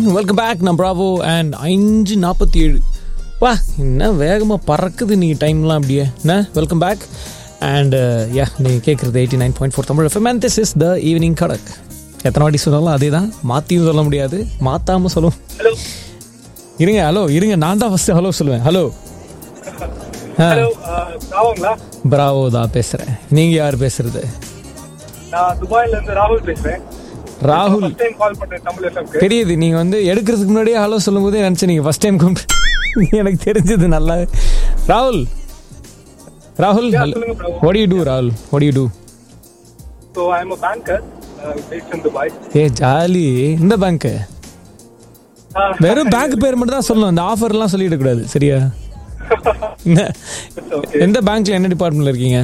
Welcome back நான் Bravo and அஞ்சு நாற்பத்தி ஏழு வா என்ன வேகமாக பறக்குது நீங்கள் டைம்லாம் அப்படியே என்ன வெல்கம் பேக் அண்ட் யா நீங்கள் கேட்குறது eighty nine point four Tamil FM and this is the evening கடக் எத்தனை வாட்டி சொன்னாலும் அதே தான் மாற்றியும் சொல்ல முடியாது மாற்றாமல் சொல்லுவோம் ஹலோ இருங்க ஹலோ இருங்க நான் தான் ஃபஸ்ட்டு ஹலோ சொல்லுவேன் ஹலோ ஆ ஹலோ ராகுங்களா பிராவோ தான் பேசுகிறேன் நீங்கள் யார் பேசுறது நான் துபாயில இருந்து ராகுல் பேசுறேன் ராகுல் ஃபர்ஸ்ட் டைம் கால் பண்றேன் தமிழ் எஃப்எம்க்கு தெரியுது நீங்கள் வந்து எடுக்கிறதுக்கு முன்னாடியே ஹலோ சொல்லும்போதே நினச்சி நீங்கள் ஃபஸ்ட் டைம் கம் எனக்கு தெரிஞ்சது நல்லா ராகுல் ராகுல் Yeah, சொல்லுங்க bro. what do you do ராகுல் what do you do so I am a banker based in Dubai ஏ ஜாலி இந்த பேங்க்கு வெறும் பேங்க் பேர் மட்டும் தான் சொல்லணும் இந்த ஆஃபர்லாம் சொல்லிடக்கூடாது சரியா என்ன- ஓகே எந்த பேங்க்ல என்ன டிபார்ட்மெண்ட்ல இருக்கீங்க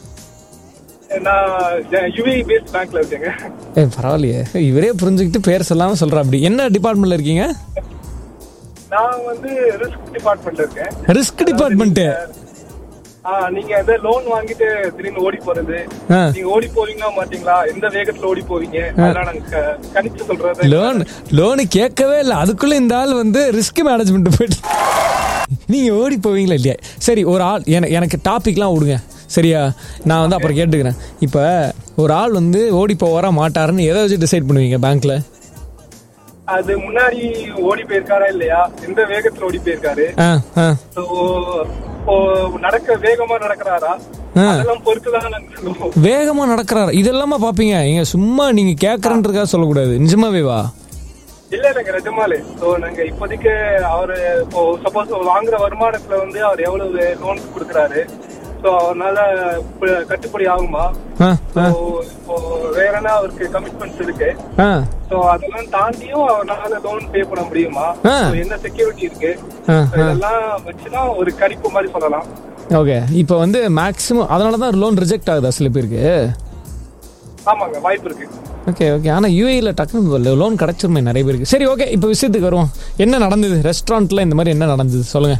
நான் யூஏ பேஸ்ட் பேங்க்ல இருக்கேங்க ஏ பரவாயில்லையே இவரே புரிஞ்சுக்கிட்டு பேர் சொல்லாம சொல்ற அப்படி என்ன டிபார்ட்மெண்ட்ல இருக்கீங்க நான் வந்து ரிஸ்க் டிபார்ட்மெண்ட்ல இருக்கேன் ரிஸ்க் டிபார்ட்மெண்ட் ஆ நீங்க எந்த லோன் வாங்கிட்டு திடீர்னு ஓடி போறது ஆ. நீங்க ஓடி போவீங்களா மாட்டீங்களா எந்த வேகத்துல ஓடி போவீங்க அதெல்லாம் நாங்க க- கணிச்சு சொல்றது லோன் லோனு கேட்கவே இல்லை அதுக்குள்ள இந்த ஆள் வந்து ரிஸ்க் மேனேஜ்மெண்ட் போயிட்டு நீங்க ஓடி போவீங்களா இல்லையா சரி ஒரு ஆள் என- எனக்கு டாபிக்லாம் விடுங்க சரியா நான் வந்து அப்புறம் கேட்டுக்கிறேன் இப்போ ஒரு ஆள் வந்து ஓடி போவாரா மாட்டாருன்னு எதை வச்சு டிசைட் பண்ணுவீங்க பேங்க்ல அது முன்னாடி ஓடி போயிருக்காரா இல்லையா எந்த வேகத்துல ஓடி போயிருக்காரு ஆ ஆ So, இப்போ நடக்க வேகமா நடக்கிறாரா ஆ. அதெல்லாம் பொறுத்துதான் நாங்க சொல்லுவோம் வேகமா நடக்கிறாரு இதெல்லாமா பாப்பீங்க இங்க சும்மா நீங்க கேட்கறன்றதுக்காக சொல்லக்கூடாது நிஜமாவே வா இல்ல இல்லைங்க நிஜமாலே சோ நாங்க இப்போதைக்கு அவரு இப்போ சப்போஸ் வாங்குற வருமானத்துல வந்து அவர் எவ்வளவு லோன் கொடுக்குறாரு சோ அவரால ப- கட்டுப்படி ஆகுமா ஆ So, இப்போ வேற என்ன அவருக்கு கமிட்மெண்ட்ஸ் இருக்கு ஆ சோ அதெல்லாம் தாண்டியும் அவரால லோன் பே பண்ண முடியுமா ஆ. So, என்ன செக்யூரிட்டி இருக்கு ஆ So, இதெல்லாம் வச்சுதான் ஒரு கணிப்பு மாதிரி சொல்லலாம் ஓகே இப்போ வந்து மேக்ஸிமம் அதனால தான் லோன் ரிஜெக்ட் ஆகுதா சில பேருக்கு ஆமாங்க வாய்ப்பு இருக்கு ஓகே ஓகே ஆனால் யூஏயில் டக்குனு லோன் கிடச்சிருமே நிறைய பேருக்கு சரி ஓகே இப்போ விஷயத்துக்கு வருவோம் என்ன நடந்தது ரெஸ்டாரண்ட்டில் இந்த மாதிரி என்ன நடந்தது சொல்லுங்கள்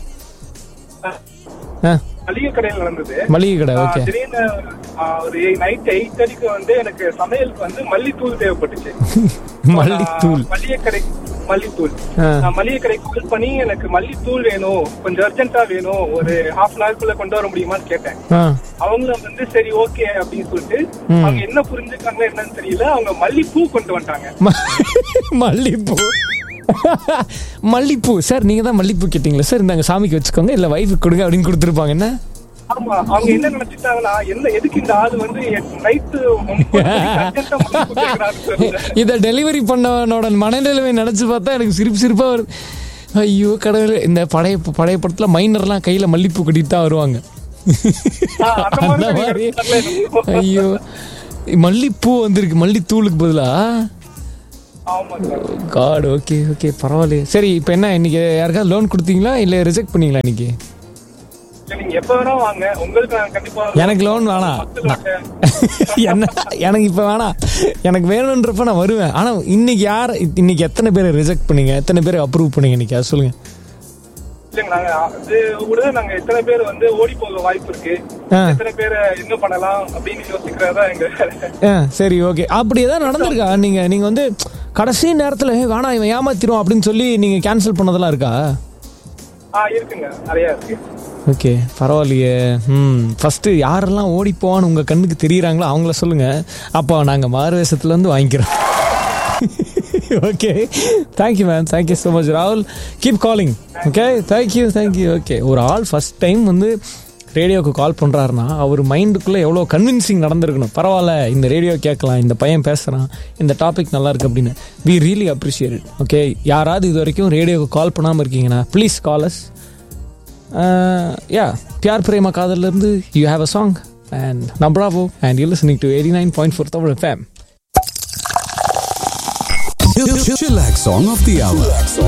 ஆ மளிகை கடையில் நடந்தது மளிகை கடை ஆ, ஓகே திடீர்னு ஆ, ஒரு நைட் எயிட் தேர்ட்டிக்கு வந்து எனக்கு சமையலுக்கு வந்து மல்லித்தூள் தேவைப்பட்டுச்சு மல்லித்தூள் நான் மல்லிகை கடை மல்லித்தூள் ஆ. நான் மல்லிகை கடை கால் பண்ணி எனக்கு மல்லித்தூள் வேணும் கொஞ்சம் அர்ஜென்ட்டா வேணும் ஒரு ஹாஃப் அன் ஹவர்க்குள்ள கொண்டு வர முடியுமான்னு கேட்டேன் ஆ அவங்களும் வந்து சரி ஓகே அப்படின்னு சொல்லிட்டு அவங்க என்ன புரிஞ்சுக்காங்க என்னன்னு தெரியல அவங்க மல்லிப்பூ கொண்டு வந்துட்டாங்க ம- மல்லிப்பூ மல்லிப்பூ சார் நீங்கள் தான் மல்லிப்பூ கேட்டிங்களா சார் இந்தாங்க சாமிக்கு வச்சுக்கோங்க இல்லை ஒய்ஃபுக்கு கொடுங்க அப்படின்னு கொடுத்துருப்பாங்க என்ன ஆமா அவங்க என்ன நினைச்சிட்டாங்கன்னா என்ன எதுக்கு இந்த ஆள் வந்து நைட்டு அர்ஜென்ட்டா மல்லிப்பூ கேட்கறாருன்னு தெரியல. இதை டெலிவரி பண்ணவனோட மனநிலைமை நினச்சி பார்த்தா எனக்கு சிரிப்பு சிரிப்பாக வருது ஐயோ கடவுளே இந்த பழைய பழைய படத்தில் மைனர்லாம் கையில் மல்லிப்பூ கட்டிட்டு தான் வருவாங்க ஆ, அந்த அந்த மாதிரி மாதிரி தெரியல எனக்கு. ஐயோ மல்லிப்பூ வந்திருக்கு மல்லித்தூளுக்கு பதிலா ஆமாங்க காட் ஓகே ஓகே பரவாயில்லையே சரி இப்போ என்ன இன்னைக்கு யாருக்காவது லோன் கொடுத்தீங்களா இல்லை ரிஜெக்ட் பண்ணீங்களா இன்னைக்கு சரி, நீங்க எப்ப வேணா வாங்க உங்களுக்கு நான் கண்டிப்பா எனக்கு லோன் வேணாம் பத்து லட்சம். என்ன எனக்கு இப்போ வேணாம் எனக்கு வேணுன்றப்ப நான் வருவேன் ஆனால் இன்னைக்கு யார் இன்னைக்கு எத்தனை பேர் ரிஜெக்ட் பண்ணீங்க எத்தனை பேர் அப்ரூவ் பண்ணீங்க இன்னைக்கு அது சொல்லுங்க இல்லைங்க நாங்க அது கூட நாங்க எத்தனை பேர் வந்து ஓடி போக வாய்ப்பு இருக்கு ஆ. எத்தனை பேரை என்ன பண்ணலாம் அப்படின்னு யோசிக்கிறதா எங்க வேலை. ஆ சரி ஓகே அப்படி ஏதாவது நடந்திருக்கா நீங்கள் நீங்கள் வந்து கடைசி நேரத்தில் வேணாம் இவன் ஏமாத்திரும் அப்படின்னு சொல்லி நீங்கள் கேன்சல் பண்ணதெல்லாம் இருக்கா ஆ இருக்குங்க நிறைய இருக்கு ஓகே பரவாயில்லையே ம் ஃபஸ்ட்டு யாரெல்லாம் ஓடி போவான்னு உங்கள் கண்ணுக்கு தெரியுறாங்களோ அவங்கள சொல்லுங்கள் அப்போ நாங்கள் மாறு வேஷத்துலேருந்து வாங்கிக்கிறோம் okay thank you ma'am thank you so much ராகுல் keep calling okay thank you thank you okay ஒரு ஆள் ஃபஸ்ட் டைம் வந்து ரேடியோவுக்கு கால் பண்ணுறாருனா அவர் மைண்டுக்குள்ளே எவ்வளோ கன்வின்சிங் நடந்திருக்கணும் பரவாயில்ல இந்த ரேடியோ கேட்கலாம் இந்த பையன் பேசுகிறான் இந்த டாபிக் நல்லா இருக்கு அப்படின்னு வி ரியலி அப்ரிஷியேட் ஓகே யாராவது இது வரைக்கும் ரேடியோவுக்கு கால் பண்ணாமல் இருக்கீங்கன்னா please call us yeah Pyaar Prema காதல்லேருந்து you have a song and நம்ப்ராவோ and you listening to eighty nine point four Tamil FM Chillax song of the hour.